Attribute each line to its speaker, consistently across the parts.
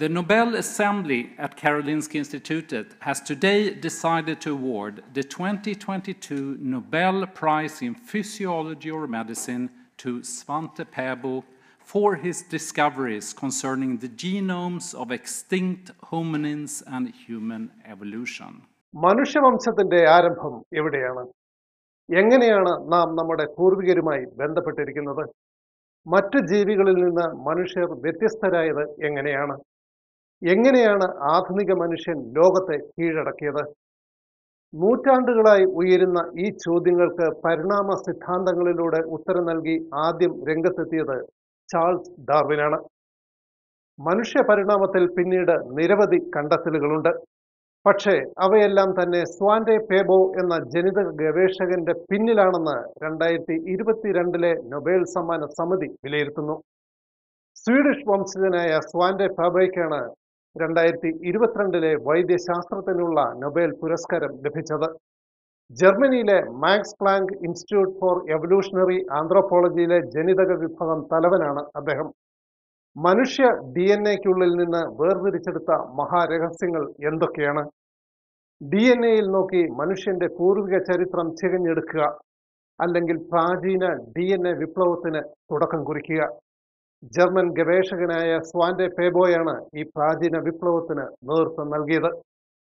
Speaker 1: The Nobel Assembly at Karolinska Institutet has today decided to award the 2022 Nobel Prize in Physiology or Medicine to Svante Pääbo for his discoveries concerning the genomes of extinct hominins and human evolution.
Speaker 2: മനുഷ്യവംശത്തിന്റെ ആരംഭം എവിടെയാണ് എങ്ങനെയാണ് നാം നമ്മുടെ പൂർവികരുമായി ബന്ധപ്പെട്ടിരിക്കുന്നത് മറ്റു ജീവികളിൽ നിന്ന് മനുഷ്യർ വ്യത്യസ്തരായത് എങ്ങനെയാണ് എങ്ങനെയാണ് ആധുനിക മനുഷ്യൻ ലോകത്തെ കീഴടക്കിയത് നൂറ്റാണ്ടുകളായി ഉയരുന്ന ഈ ചോദ്യങ്ങൾക്ക് പരിണാമ സിദ്ധാന്തങ്ങളിലൂടെ ഉത്തരം നൽകി ആദ്യം രംഗത്തെത്തിയത് ചാൾസ് ഡാർവിനാണ് മനുഷ്യ പരിണാമത്തിൽ പിന്നീട് നിരവധി കണ്ടെത്തലുകളുണ്ട് പക്ഷേ അവയെല്ലാം തന്നെ സ്വാൻഡെ പേബോ എന്ന ജനിത ഗവേഷകന്റെ പിന്നിലാണെന്ന് രണ്ടായിരത്തി ഇരുപത്തിരണ്ടിലെ നൊബേൽ സമ്മാന സമിതി വിലയിരുത്തുന്നു സ്വീഡിഷ് വംശജനായ സ്വാൻഡെ പേബോയ്ക്കാണ് രണ്ടായിരത്തി ഇരുപത്തിരണ്ടിലെ വൈദ്യശാസ്ത്രത്തിനുള്ള നൊബേൽ പുരസ്കാരം ലഭിച്ചത് ജർമ്മനിയിലെ Max Planck institute for evolutionary ആന്ത്രോപോളജിയിലെ ജനിതക വിഭാഗം തലവനാണ് അദ്ദേഹം മനുഷ്യ ഡി എൻ എക്കുള്ളിൽ നിന്ന് വേർതിരിച്ചെടുത്ത മഹാരഹസ്യങ്ങൾ എന്തൊക്കെയാണ് ഡി എൻ എയിൽ നോക്കി മനുഷ്യന്റെ പൂർവിക ചരിത്രം ചികഞ്ഞെടുക്കുക അല്ലെങ്കിൽ പ്രാചീന ഡി എൻ എ വിപ്ലവത്തിന് തുടക്കം കുറിക്കുക ജർമ്മൻ ഗവേഷകനായ സ്വാൻഡെ പേബോയാണ് ഈ പ്രാചീന വിപ്ലവത്തിന് നേതൃത്വം നൽകിയത്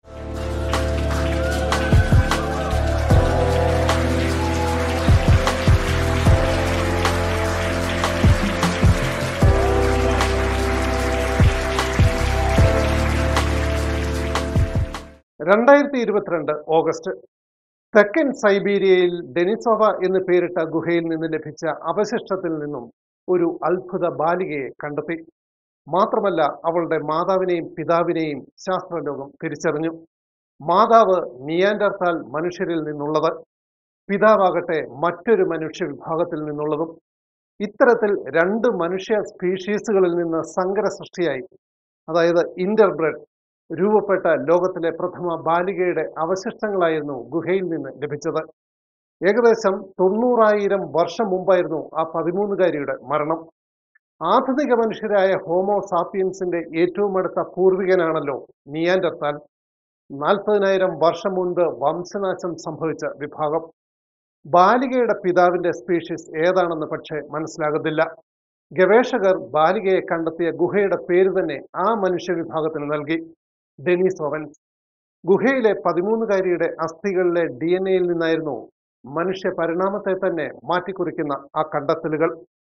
Speaker 2: രണ്ടായിരത്തി ഇരുപത്തിരണ്ട് ഓഗസ്റ്റ് തെക്കൻ സൈബീരിയയിൽ ഡെനിസോവ എന്ന് പേരിട്ട ഗുഹയിൽ നിന്ന് ലഭിച്ച അവശിഷ്ടത്തിൽ നിന്നും ഒരു അത്ഭുത ബാലികയെ കണ്ടെത്തി മാത്രമല്ല അവളുടെ മാതാവിനെയും പിതാവിനെയും ശാസ്ത്രലോകം തിരിച്ചറിഞ്ഞു മാതാവ് നിയാൻഡർത്താൽ മനുഷ്യരിൽ നിന്നുള്ളത് പിതാവാകട്ടെ മറ്റൊരു മനുഷ്യ വിഭാഗത്തിൽ നിന്നുള്ളതും ഇത്തരത്തിൽ രണ്ട് മനുഷ്യ സ്പീഷീസുകളിൽ നിന്ന് സങ്കര സൃഷ്ടിയായി അതായത് ഇന്റർബ്രെഡ് രൂപപ്പെട്ട ലോകത്തിലെ പ്രഥമ ബാലികയുടെ അവശിഷ്ടങ്ങളായിരുന്നു ഗുഹയിൽ നിന്ന് ലഭിച്ചത് ഏകദേശം തൊണ്ണൂറായിരം വർഷം മുമ്പായിരുന്നു ആ പതിമൂന്നുകാരിയുടെ മരണം ആധുനിക മനുഷ്യരായ ഹോമോ സാപ്പിയൻസിന്റെ ഏറ്റവും അടുത്ത പൂർവികനാണല്ലോ നിയാൻഡർത്താൽ നാൽപ്പതിനായിരം വർഷം മുൻപ് വംശനാശം സംഭവിച്ച വിഭാഗം ബാലികയുടെ പിതാവിന്റെ സ്പീഷീസ് ഏതാണെന്ന് പക്ഷേ മനസ്സിലാകുന്നില്ല ഗവേഷകർ ബാലികയെ കണ്ടെത്തിയ ഗുഹയുടെ പേര് തന്നെ ആ മനുഷ്യ വിഭാഗത്തിന് നൽകി ഡെനിസ് ഓവൻസ് ഗുഹയിലെ പതിമൂന്നുകാരിയുടെ അസ്ഥികളിലെ ഡി എൻ എയിൽ നിന്നായിരുന്നു മനുഷ്യ പരിണാമത്തെ തന്നെ മാറ്റിക്കുറിക്കുന്ന ആ കണ്ടെത്തലുകൾ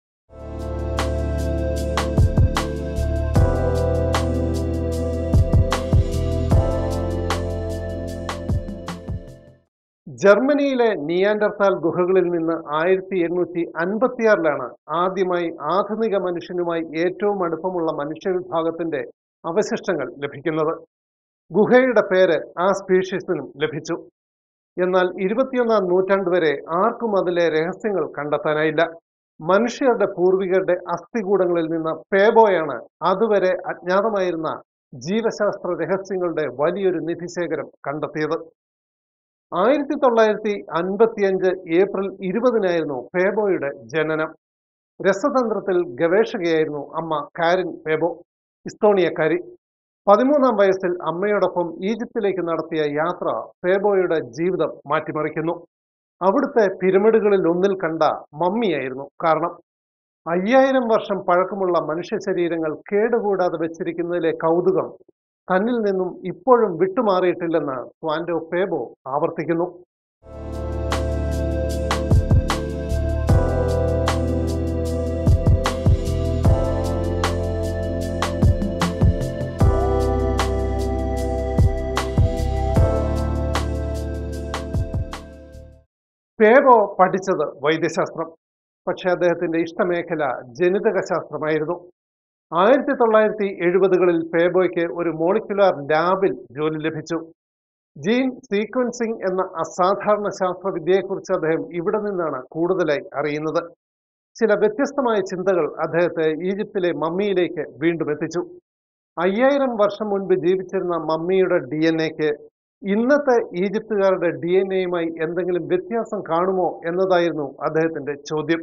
Speaker 2: ജർമ്മനിയിലെ നിയാൻഡർത്താൽ ഗുഹകളിൽ നിന്ന് ആയിരത്തി എണ്ണൂറ്റി അൻപത്തിയാറിലാണ് ആദ്യമായി ആധുനിക മനുഷ്യനുമായി ഏറ്റവും അടുപ്പമുള്ള മനുഷ്യ വിഭാഗത്തിന്റെ അവശിഷ്ടങ്ങൾ ലഭിക്കുന്നത് ഗുഹയുടെ പേര് ആ സ്പീഷീസിനും ലഭിച്ചു എന്നാൽ ഇരുപത്തിയൊന്നാം നൂറ്റാണ്ട് വരെ ആർക്കും അതിലെ രഹസ്യങ്ങൾ കണ്ടെത്താനായില്ല മനുഷ്യരുടെ പൂർവികരുടെ അസ്ഥികൂടങ്ങളിൽ നിന്ന് പേബോയാണ് അതുവരെ അജ്ഞാതമായിരുന്ന ജീവശാസ്ത്ര രഹസ്യങ്ങളുടെ വലിയൊരു നിധിശേഖരം കണ്ടെത്തിയത് ആയിരത്തി തൊള്ളായിരത്തി അൻപത്തിയഞ്ച് ഏപ്രിൽ ഇരുപതിനായിരുന്നു പേബോയുടെ ജനനം രസതന്ത്രത്തിൽ ഗവേഷകയായിരുന്നു അമ്മ കാരിൻ പേബോ ഇസ്തോണിയക്കാരി പതിമൂന്നാം വയസ്സിൽ അമ്മയോടൊപ്പം ഈജിപ്തിലേക്ക് നടത്തിയ യാത്ര പേബോയുടെ ജീവിതം മാറ്റിമറിക്കുന്നു അവിടുത്തെ പിരമിഡുകളിൽ ഒന്നിൽ കണ്ട മമ്മിയായിരുന്നു കാരണം അയ്യായിരം വർഷം പഴക്കമുള്ള മനുഷ്യ ശരീരങ്ങൾ കേടുകൂടാതെ വെച്ചിരിക്കുന്നതിലെ കൗതുകം തന്നിൽ നിന്നും ഇപ്പോഴും വിട്ടുമാറിയിട്ടില്ലെന്ന് സ്വാൻഡോ പേബോ ആവർത്തിക്കുന്നു പേബോ പഠിച്ചത് വൈദ്യശാസ്ത്രം പക്ഷെ അദ്ദേഹത്തിന്റെ ഇഷ്ടമേഖല ജനിതക ശാസ്ത്രമായിരുന്നു ആയിരത്തി തൊള്ളായിരത്തി എഴുപതുകളിൽ പേബോയ്ക്ക് ഒരു മോളിക്കുലാർ ലാബിൽ ജോലി ലഭിച്ചു ജീൻ സീക്വൻസിംഗ് എന്ന അസാധാരണ ശാസ്ത്രവിദ്യയെക്കുറിച്ച് അദ്ദേഹം ഇവിടെ നിന്നാണ് കൂടുതലായി അറിയുന്നത് ചില വ്യത്യസ്തമായ ചിന്തകൾ അദ്ദേഹത്തെ ഈജിപ്തിലെ മമ്മിയിലേക്ക് വീണ്ടും എത്തിച്ചു അയ്യായിരം വർഷം മുൻപ് ജീവിച്ചിരുന്ന മമ്മിയുടെ ഡി എൻ എക്ക് ഇന്നത്തെ ഈജിപ്തുകാരുടെ ഡി എൻ എയുമായി എന്തെങ്കിലും വ്യത്യാസം കാണുമോ എന്നതായിരുന്നു അദ്ദേഹത്തിന്റെ ചോദ്യം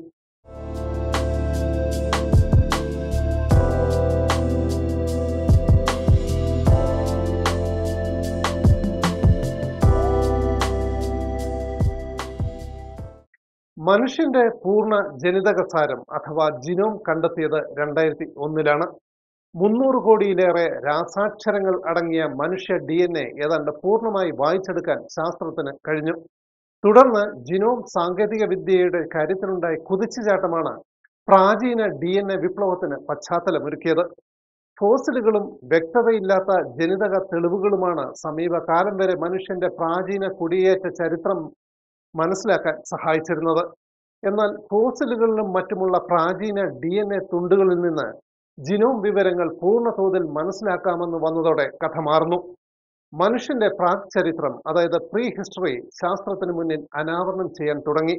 Speaker 2: മനുഷ്യന്റെ പൂർണ്ണ ജനിതകസാരം അഥവാ ജിനോം കണ്ടെത്തിയത് രണ്ടായിരത്തി ഒന്നിലാണ് മുന്നൂറ് കോടിയിലേറെ രാസാക്ഷരങ്ങൾ അടങ്ങിയ മനുഷ്യ ഡി എൻ എ ഏതാണ്ട് പൂർണ്ണമായി വായിച്ചെടുക്കാൻ ശാസ്ത്രത്തിന് കഴിഞ്ഞു തുടർന്ന് ജിനോം സാങ്കേതിക വിദ്യയുടെ കാര്യത്തിലുണ്ടായ കുതിച്ചുചാട്ടമാണ് പ്രാചീന ഡി എൻ എ വിപ്ലവത്തിന് പശ്ചാത്തലമൊരുക്കിയത് ഫോസിലുകളും വ്യക്തതയില്ലാത്ത ജനിതക തെളിവുകളുമാണ് സമീപകാലം വരെ മനുഷ്യന്റെ പ്രാചീന കുടിയേറ്റ ചരിത്രം മനസ്സിലാക്കാൻ സഹായിച്ചിരുന്നത് എന്നാൽ ഫോസിലുകളിലും മറ്റുമുള്ള പ്രാചീന ഡി എൻ എ തുണ്ടുകളിൽ നിന്ന് ജിനോം വിവരങ്ങൾ പൂർണ്ണതോതിൽ മനസ്സിലാക്കാമെന്ന് വന്നതോടെ കഥ മാറുന്നു മനുഷ്യന്റെ പ്രാക് ചരിത്രം അതായത് പ്രീ ഹിസ്റ്ററി ശാസ്ത്രത്തിന് മുന്നിൽ അനാവരണം ചെയ്യാൻ തുടങ്ങി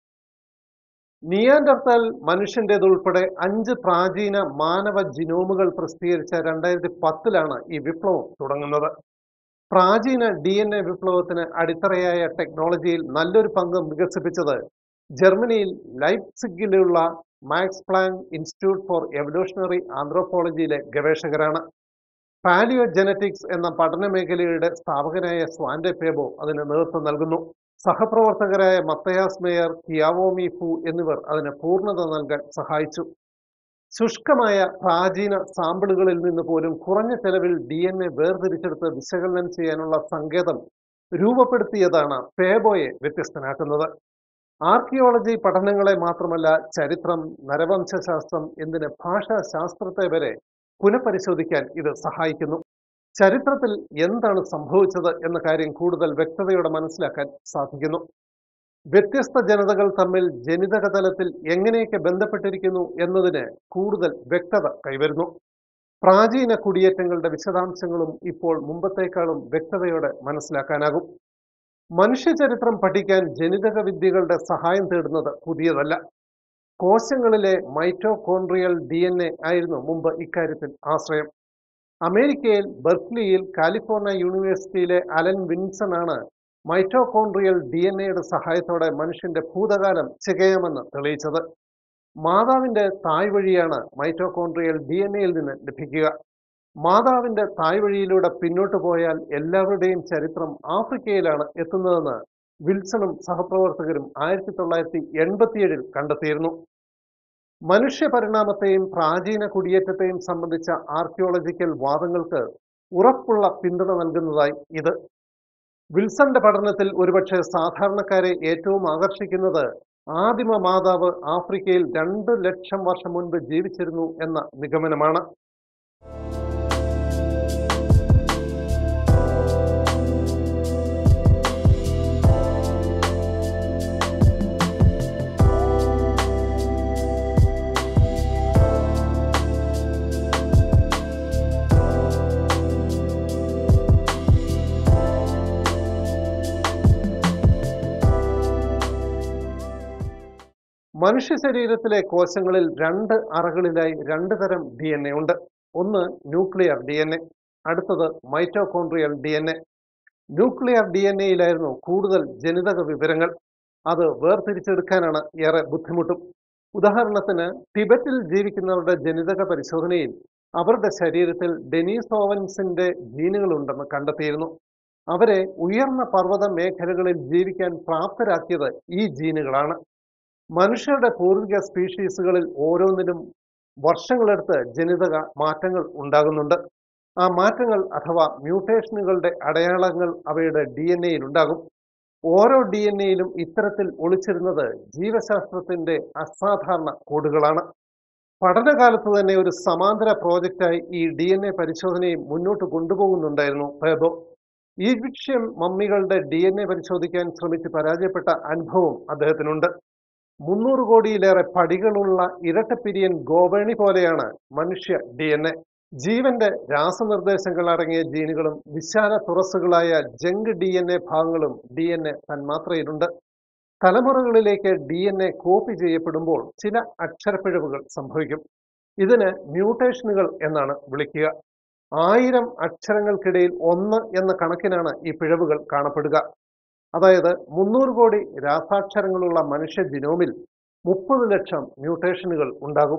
Speaker 2: നിയാൻഡർത്താൽ മനുഷ്യന്റേതുൾപ്പെടെ അഞ്ച് പ്രാചീന മാനവ ജിനോമുകൾ പ്രസിദ്ധീകരിച്ച രണ്ടായിരത്തി പത്തിലാണ് ഈ വിപ്ലവം തുടങ്ങുന്നത് പ്രാചീന ഡി എൻ എ വിപ്ലവത്തിന് അടിത്തറയായ ടെക്നോളജിയിൽ നല്ലൊരു പങ്ക് വികസിപ്പിച്ചത് ജർമ്മനിയിൽ ലൈപ്സിഗിലുള്ള Max Planck institute for evolutionary ആന്ത്രോപോളജിയിലെ ഗവേഷകരാണ് പാലിയോ ജനറ്റിക്സ് എന്ന പഠന മേഖലയുടെ സ്ഥാപകനായ സ്വാൻഡെ പേബോ അതിന് നേതൃത്വം നൽകുന്നു സഹപ്രവർത്തകരായ മത്തയാസ് മേയർ കിയാവോമി ഫു എന്നിവർ അതിന് പൂർണ്ണത നൽകാൻ സഹായിച്ചു ശുഷ്കമായ പ്രാചീന സാമ്പിളുകളിൽ നിന്ന് പോലും കുറഞ്ഞ ചെലവിൽ ഡി എൻ എ വേർതിരിച്ചെടുത്ത് വിശകലനം ചെയ്യാനുള്ള സങ്കേതം രൂപപ്പെടുത്തിയതാണ് പേബോയെ വ്യത്യസ്തനാക്കുന്നത് ആർക്കിയോളജി പഠനങ്ങളെ മാത്രമല്ല ചരിത്രം നരവംശശാസ്ത്രം എന്തിന് ഭാഷാശാസ്ത്രത്തെ വരെ പുനഃപരിശോധിക്കാൻ ഇത് സഹായിക്കുന്നു ചരിത്രത്തിൽ എന്താണ് സംഭവിച്ചത് എന്ന കാര്യം കൂടുതൽ വ്യക്തതയോടെ മനസ്സിലാക്കാൻ സാധിക്കുന്നു വ്യത്യസ്ത ജനതകൾ തമ്മിൽ ജനിതക തലത്തിൽ എങ്ങനെയൊക്കെ ബന്ധപ്പെട്ടിരിക്കുന്നു എന്നതിന് കൂടുതൽ വ്യക്തത കൈവരുന്നു പ്രാചീന കുടിയേറ്റങ്ങളുടെ വിശദാംശങ്ങളും ഇപ്പോൾ മുമ്പത്തേക്കാളും വ്യക്തതയോടെ മനസ്സിലാക്കാനാകും മനുഷ്യചരിത്രം പഠിക്കാൻ ജനിതക വിദ്യകളുടെ സഹായം തേടുന്നത് പുതിയതല്ല കോശങ്ങളിലെ മൈറ്റോകോൺട്രിയൽ ഡി എൻ എ ആയിരുന്നു മുമ്പ് ഇക്കാര്യത്തിൽ ആശ്രയം അമേരിക്കയിൽ ബെർക്ലിയിൽ കാലിഫോർണിയ യൂണിവേഴ്സിറ്റിയിലെ അലൻ വിൻസൺ ആണ് മൈറ്റോകോൺട്രിയൽ ഡി എൻ എയുടെ സഹായത്തോടെ മനുഷ്യന്റെ ഭൂതകാലം ചികയാമെന്ന് തെളിയിച്ചത് മാതാവിന്റെ തായ് വഴിയാണ് മൈറ്റോകോൺട്രിയൽ ഡി എൻ എയിൽ നിന്ന് ലഭിക്കുക മാതാവിന്റെ തായ് വഴിയിലൂടെ പിന്നോട്ട് പോയാൽ എല്ലാവരുടെയും ചരിത്രം ആഫ്രിക്കയിലാണ് എത്തുന്നതെന്ന് വിൽസണും സഹപ്രവർത്തകരും ആയിരത്തി തൊള്ളായിരത്തി എൺപത്തിയേഴിൽ കണ്ടെത്തിയിരുന്നു മനുഷ്യ പരിണാമത്തെയും പ്രാചീന കുടിയേറ്റത്തെയും സംബന്ധിച്ച ആർക്കിയോളജിക്കൽ വാദങ്ങൾക്ക് ഉറപ്പുള്ള പിന്തുണ നൽകുന്നതായി ഇത് വിൽസന്റെ പഠനത്തിൽ ഒരുപക്ഷെ സാധാരണക്കാരെ ഏറ്റവും ആകർഷിക്കുന്നത് ആദിമ മാതാവ് ആഫ്രിക്കയിൽ രണ്ട് ലക്ഷം വർഷം മുൻപ് ജീവിച്ചിരുന്നു എന്ന നിഗമനമാണ് മനുഷ്യ ശരീരത്തിലെ കോശങ്ങളിൽ രണ്ട് അറകളിലായി രണ്ട് തരം ഡി എൻ എ ഉണ്ട് ഒന്ന് ന്യൂക്ലിയർ ഡി എൻ എ അടുത്തത് mitochondrial D N A nuclear D N എയിലായിരുന്നു കൂടുതൽ ജനിതക വിവരങ്ങൾ അത് വേർതിരിച്ചെടുക്കാനാണ് ഏറെ ബുദ്ധിമുട്ടും ഉദാഹരണത്തിന് ടിബറ്റിൽ ജീവിക്കുന്നവരുടെ ജനിതക പരിശോധനയിൽ അവരുടെ ശരീരത്തിൽ ഡെനീസോവൻസിന്റെ ജീനുകളുണ്ടെന്ന് കണ്ടെത്തിയിരുന്നു അവരെ ഉയർന്ന പർവ്വത മേഖലകളിൽ ജീവിക്കാൻ പ്രാപ്തരാക്കിയത് ഈ ജീനുകളാണ് മനുഷ്യരുടെ പൂർവിക സ്പീഷീസുകളിൽ ഓരോന്നിനും വർഷങ്ങളെടുത്ത് ജനിതക മാറ്റങ്ങൾ ഉണ്ടാകുന്നുണ്ട് ആ മാറ്റങ്ങൾ അഥവാ മ്യൂട്ടേഷനുകളുടെ അടയാളങ്ങൾ അവയുടെ ഡി എൻ എയിൽ ഉണ്ടാകും ഓരോ ഡി എൻ എയിലും ഇത്തരത്തിൽ ഒളിച്ചിരുന്നത് ജീവശാസ്ത്രത്തിന്റെ അസാധാരണ കോഡുകളാണ് പഠനകാലത്ത് തന്നെ ഒരു സമാന്തര പ്രോജക്റ്റായി ഈ ഡി എൻ എ പരിശോധനയും മുന്നോട്ട് കൊണ്ടുപോകുന്നുണ്ടായിരുന്നു പേബോ ഈജിപ്ഷ്യൻ മമ്മികളുടെ ഡി എൻ എ പരിശോധിക്കാൻ ശ്രമിച്ച് പരാജയപ്പെട്ട അനുഭവം അദ്ദേഹത്തിനുണ്ട് മുന്നൂറ് കോടിയിലേറെ പടികളുള്ള ഇരട്ടപ്പിരിയൻ ഗോവേണി പോലെയാണ് മനുഷ്യ ഡി എൻ എ ജീവന്റെ രാസനിർദ്ദേശങ്ങൾ അടങ്ങിയ ജീനുകളും വിശാല തുറസ്സുകളായ ജങ്ക് ഡി എൻ എ ഭാഗങ്ങളും ഡി എൻ എ തന്മാത്രയിലുണ്ട് തലമുറകളിലേക്ക് ഡി എൻ എ കോപ്പി ചെയ്യപ്പെടുമ്പോൾ ചില അക്ഷരപ്പിഴവുകൾ സംഭവിക്കും ഇതിന് മ്യൂട്ടേഷനുകൾ എന്നാണ് വിളിക്കുക ആയിരം അക്ഷരങ്ങൾക്കിടയിൽ ഒന്ന് എന്ന കണക്കിനാണ് ഈ പിഴവുകൾ കാണപ്പെടുക അതായത് മുന്നൂറ് കോടി രാസാക്ഷരങ്ങളുള്ള മനുഷ്യ ജിനോമിൽ മുപ്പത് ലക്ഷം മ്യൂട്ടേഷനുകൾ ഉണ്ടാകും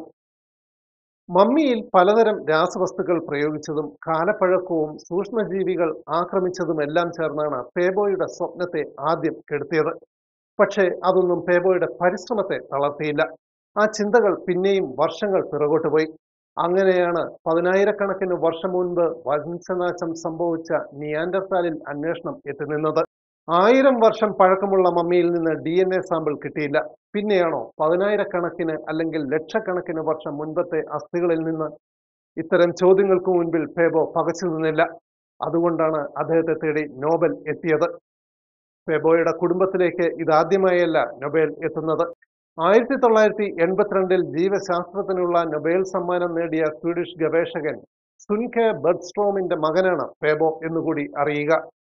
Speaker 2: മമ്മിയിൽ പലതരം രാസവസ്തുക്കൾ പ്രയോഗിച്ചതും കാലപ്പഴക്കവും സൂക്ഷ്മജീവികൾ ആക്രമിച്ചതുമെല്ലാം ചേർന്നാണ് പേബോയുടെ സ്വപ്നത്തെ ആദ്യം കെടുത്തിയത് പക്ഷേ അതൊന്നും പേബോയുടെ പരിശ്രമത്തെ തളർത്തിയില്ല ആ ചിന്തകൾ പിന്നെയും വർഷങ്ങൾ പിറകോട്ട് പോയി അങ്ങനെയാണ് പതിനായിരക്കണക്കിന് വർഷം മുൻപ് വംശനാശം സംഭവിച്ച നിയാൻഡർത്താലിൽ അന്വേഷണം എത്തിനിന്നത് ആയിരം വർഷം പഴക്കമുള്ള മമ്മിയിൽ നിന്ന് ഡി എൻ എ സാമ്പിൾ കിട്ടിയില്ല പിന്നെയാണോ പതിനായിരക്കണക്കിന് അല്ലെങ്കിൽ ലക്ഷക്കണക്കിന് വർഷം മുൻപത്തെ അസ്ഥികളിൽ നിന്ന് ഇത്തരം ചോദ്യങ്ങൾക്ക് മുൻപിൽ പേബോ പകച്ചു നിന്നില്ല അതുകൊണ്ടാണ് അദ്ദേഹത്തെ തേടി നോബൽ എത്തിയത് പേബോയുടെ കുടുംബത്തിലേക്ക് ഇതാദ്യമായല്ല നൊബേൽ എത്തുന്നത് ആയിരത്തി തൊള്ളായിരത്തി എൺപത്തിരണ്ടിൽ ജീവശാസ്ത്രത്തിനുള്ള നൊബേൽ സമ്മാനം നേടിയ സ്വീഡിഷ് ഗവേഷകൻ സുൻകെ ബെർഗ്സ്ട്രോമിന്റെ മകനാണ് പേബോ എന്നുകൂടി അറിയുക